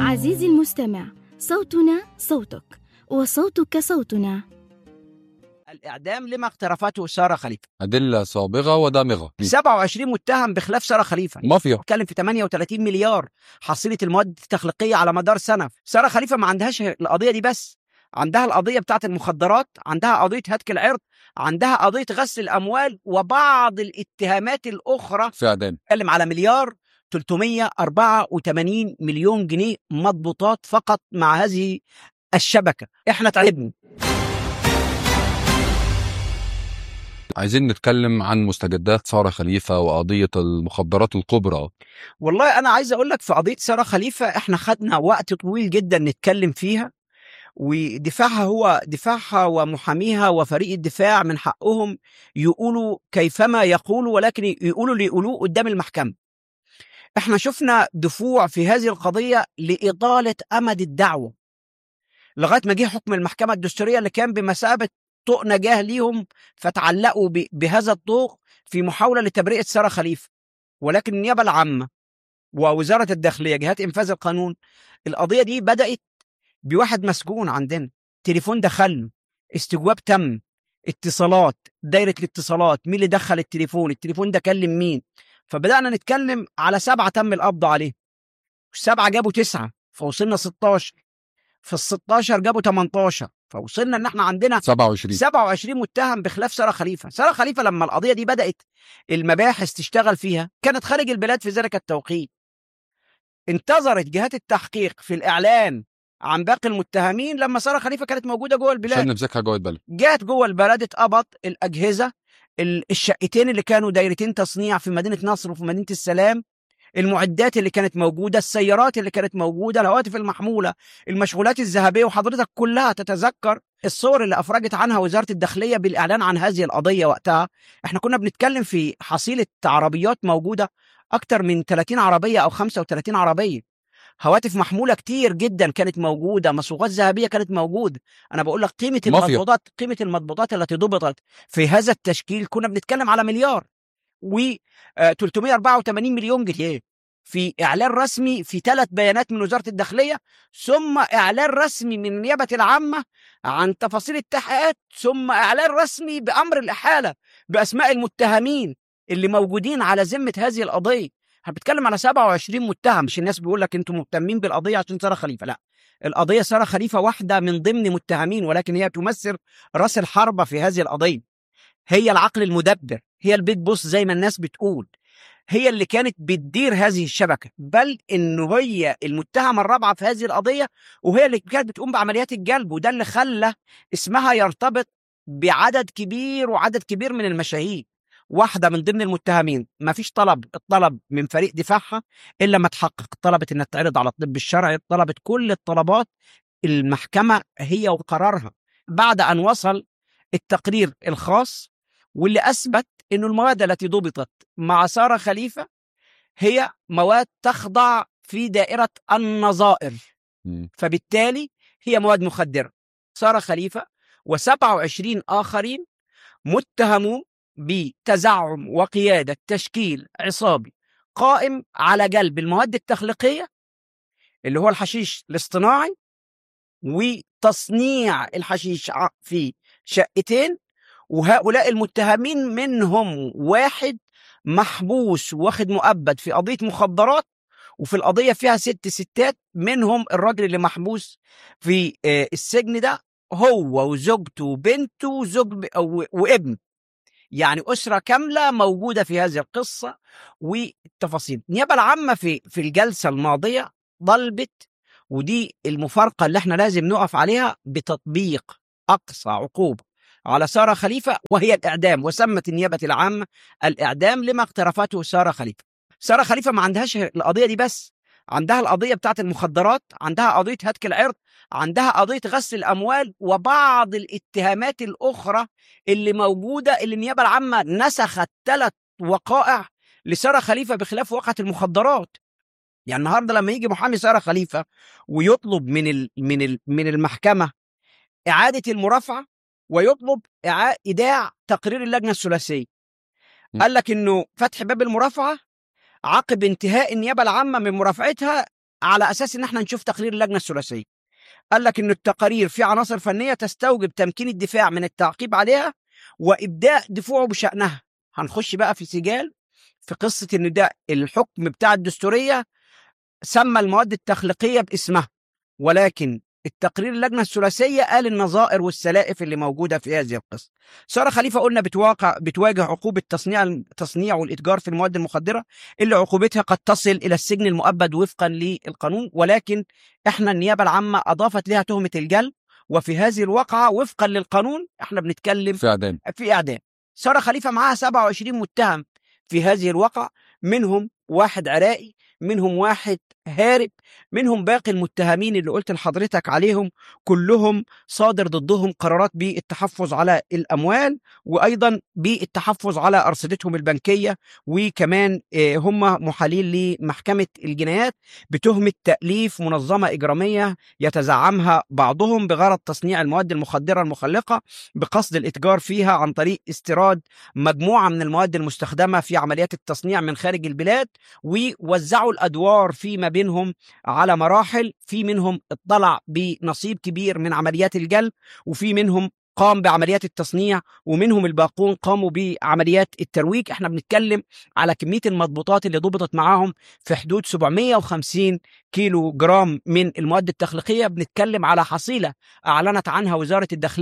عزيزي المستمع صوتنا صوتك وصوتك صوتنا الإعدام لما اقترفته سارة خليفة أدلة صابغة ودامغة 27 متهم بخلاف سارة خليفة مافيا بتتكلم في 38 مليار حصيلة المواد التخليقية على مدار سنة سارة خليفة ما عندهاش القضية دي بس عندها القضية بتاعت المخدرات عندها قضية هتك العرض عندها قضية غسل الأموال وبعض الاتهامات الأخرى في إعدام بتتكلم على مليار 384 مليون جنيه مضبوطات فقط مع هذه الشبكة احنا تعبنا عايزين نتكلم عن مستجدات سارة خليفة وقضية المخدرات الكبرى والله انا عايز اقول لك في قضيه ساره خليفه احنا خدنا وقت طويل جدا نتكلم فيها ودفاعها هو دفاعها ومحاميها وفريق الدفاع من حقهم يقولوا كيفما يقولوا ولكن يقولوا اللي يقولوه قدام المحكمه. احنا شفنا دفوع في هذه القضيه لاطاله امد الدعوه. لغايه ما جه حكم المحكمه الدستوريه اللي كان بمثابه طوق نجاه ليهم فتعلقوا ب- بهذا الطوق في محاوله لتبرئه ساره خليفه. ولكن النيابه العامه ووزاره الداخليه جهات انفاذ القانون القضيه دي بدات بواحد مسجون عندنا تليفون دخل له استجواب تم اتصالات دايره الاتصالات مين اللي دخل التليفون التليفون ده كلم مين فبدانا نتكلم على سبعه تم القبض عليه السبعه جابوا تسعه فوصلنا 16 في ال 16 جابوا 18 فوصلنا ان احنا عندنا 27 27 متهم بخلاف ساره خليفه ساره خليفه لما القضيه دي بدات المباحث تشتغل فيها كانت خارج البلاد في ذلك التوقيت انتظرت جهات التحقيق في الاعلان عن باقي المتهمين لما ساره خليفه كانت موجوده جوه البلاد عشان نمسكها جوه البلد جات جوه البلد اتقبض الاجهزه ال- الشقتين اللي كانوا دايرتين تصنيع في مدينه نصر وفي مدينه السلام المعدات اللي كانت موجوده السيارات اللي كانت موجوده الهواتف المحموله المشغولات الذهبيه وحضرتك كلها تتذكر الصور اللي افرجت عنها وزاره الداخليه بالاعلان عن هذه القضيه وقتها احنا كنا بنتكلم في حصيله عربيات موجوده اكتر من 30 عربيه او 35 عربيه هواتف محموله كتير جدا كانت موجوده مصوغات ذهبيه كانت موجوده انا بقول لك قيمه مافيا. المضبوطات قيمه المضبوطات التي ضبطت في هذا التشكيل كنا بنتكلم على مليار و آه، 384 مليون جنيه في اعلان رسمي في ثلاث بيانات من وزاره الداخليه ثم اعلان رسمي من النيابه العامه عن تفاصيل التحقيقات ثم اعلان رسمي بامر الاحاله باسماء المتهمين اللي موجودين على ذمه هذه القضيه احنا بنتكلم على 27 متهم مش الناس بيقول لك انتم مهتمين بالقضيه عشان ساره خليفه لا القضيه ساره خليفه واحده من ضمن متهمين ولكن هي تمثل راس الحربه في هذه القضيه هي العقل المدبر هي البيت بوس زي ما الناس بتقول هي اللي كانت بتدير هذه الشبكه بل انه هي المتهمه الرابعه في هذه القضيه وهي اللي كانت بتقوم بعمليات الجلب وده اللي خلى اسمها يرتبط بعدد كبير وعدد كبير من المشاهير واحده من ضمن المتهمين ما فيش طلب الطلب من فريق دفاعها الا ما تحقق طلبت انها تعرض على الطب الشرعي طلبت كل الطلبات المحكمه هي وقرارها بعد ان وصل التقرير الخاص واللي اثبت انه المواد التي ضبطت مع ساره خليفه هي مواد تخضع في دائره النظائر مم. فبالتالي هي مواد مخدره ساره خليفه و27 اخرين متهمون بتزعم وقياده تشكيل عصابي قائم على جلب المواد التخليقيه اللي هو الحشيش الاصطناعي وتصنيع الحشيش ع- في شقتين وهؤلاء المتهمين منهم واحد محبوس واخد مؤبد في قضيه مخدرات وفي القضيه فيها ست ستات منهم الراجل اللي محبوس في آه، السجن ده هو وزوجته وبنته وزوج ب- و- وابن يعني اسره كامله موجوده في هذه القصه والتفاصيل النيابه العامه في في الجلسه الماضيه طلبت ودي المفارقه اللي احنا لازم نقف عليها بتطبيق اقصى عقوبه على ساره خليفه وهي الاعدام وسمت النيابه العامه الاعدام لما اقترفته ساره خليفه ساره خليفه ما عندهاش القضيه دي بس عندها القضيه بتاعت المخدرات عندها قضيه هتك العرض عندها قضيه غسل الاموال وبعض الاتهامات الاخرى اللي موجوده اللي النيابه العامه نسخت ثلاث وقائع لساره خليفه بخلاف واقعه المخدرات يعني النهارده لما يجي محامي ساره خليفه ويطلب من ال من ال من المحكمه اعاده المرافعه ويطلب إعا- ايداع تقرير اللجنه الثلاثيه م. قال لك انه فتح باب المرافعه عقب انتهاء النيابه العامه من مرافعتها على اساس ان احنا نشوف تقرير اللجنه الثلاثيه قال لك ان التقارير في عناصر فنيه تستوجب تمكين الدفاع من التعقيب عليها وابداء دفوعه بشانها هنخش بقى في سجال في قصه ان ده الحكم بتاع الدستوريه سمى المواد التخليقيه باسمها ولكن التقرير اللجنه الثلاثيه قال النظائر والسلائف اللي موجوده في هذه القصه. ساره خليفه قلنا بتواقع بتواجه عقوبه تصنيع التصنيع والاتجار في المواد المخدره اللي عقوبتها قد تصل الى السجن المؤبد وفقا للقانون ولكن احنا النيابه العامه اضافت لها تهمه الجلب وفي هذه الواقعه وفقا للقانون احنا بنتكلم في اعدام في اعدام ساره خليفه معاها 27 متهم في هذه الواقعه منهم واحد عراقي منهم واحد هارب منهم باقي المتهمين اللي قلت لحضرتك عليهم كلهم صادر ضدهم قرارات بالتحفظ على الاموال وايضا بالتحفظ على ارصدتهم البنكيه وكمان آه، هم محالين لمحكمه الجنايات بتهمه تاليف منظمه اجراميه يتزعمها بعضهم بغرض تصنيع المواد المخدره المخلقه بقصد الاتجار فيها عن طريق استيراد مجموعه من المواد المستخدمه في عمليات التصنيع من خارج البلاد ووزعوا الادوار فيما بينهم على مراحل في منهم اطلع بنصيب كبير من عمليات الجلب وفي منهم قام بعمليات التصنيع ومنهم الباقون قاموا بعمليات الترويج احنا بنتكلم على كميه المضبوطات اللي ضبطت معاهم في حدود 750 كيلو جرام من المواد التخليقيه بنتكلم على حصيله اعلنت عنها وزاره الداخليه